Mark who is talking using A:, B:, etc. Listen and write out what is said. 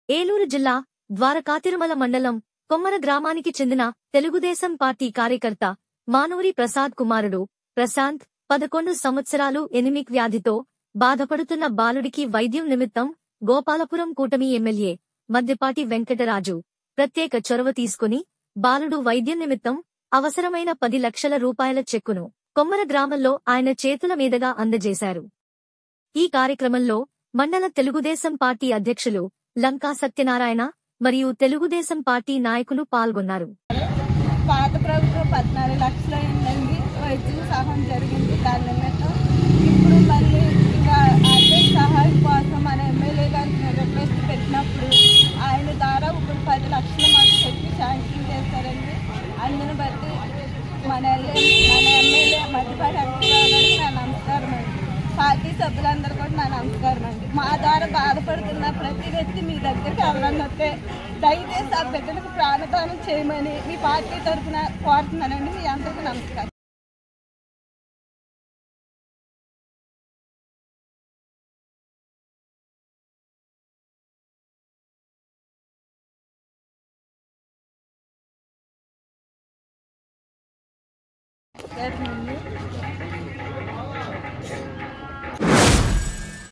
A: ఏలూరు జిల్లా ద్వారకాతిరుమల మండలం కొమ్మర గ్రామానికి చెందిన తెలుగుదేశం పార్టీ కార్యకర్త మానూరి ప్రసాద్ కుమారుడు ప్రశాంత్ పదకొండు సంవత్సరాలు ఎనిమిక్ వ్యాధితో బాధపడుతున్న బాలుడికి వైద్యం నిమిత్తం గోపాలపురం కూటమి ఎమ్మెల్యే మద్దిపాటి వెంకటరాజు ప్రత్యేక చొరవ తీసుకుని బాలుడు వైద్యం నిమిత్తం అవసరమైన పది లక్షల రూపాయల చెక్కును కొమ్మర గ్రామంలో ఆయన చేతుల మీదుగా అందజేశారు ఈ కార్యక్రమంలో మండల తెలుగుదేశం పార్టీ అధ్యక్షులు లంకా సత్యనారాయణ మరియు తెలుగుదేశం పార్టీ నాయకులు పాల్గొన్నారు
B: పాత ప్రభుత్వం పద్నాలుగు లక్షలు అయిందండి వైద్యుల సహాయం జరిగింది దాని నిమిత్తం ఇప్పుడు మళ్ళీ ఇంకా ఆర్థిక సహాయం కోసం మన ఎమ్మెల్యే గారికి రిక్వెస్ట్ పెట్టినప్పుడు ఆయన ద్వారా ఇప్పుడు పది లక్షలు మాకు చెప్పి శాంక్షన్ చేశారండి అందుని బట్టి మన ఎల్ఏ మన ఎమ్మెల్యే మధ్యపాటి వెంకటరావు గారికి నా నమస్కారం అండి పార్టీ సభ్యులందరూ కూడా నా నమస్కారం అండి మా ద్వారా బాధపడుతున్న ప్రతి వ్యక్తి మీ దగ్గరికి ఎవరన్నా వస్తే దయచేసి ఆ బిడ్డలకు ప్రాణదానం చేయమని మీ పార్టీ తరఫున కోరుతున్నానండి మీ అందరికీ నమస్కారం చేస్తున్నాండి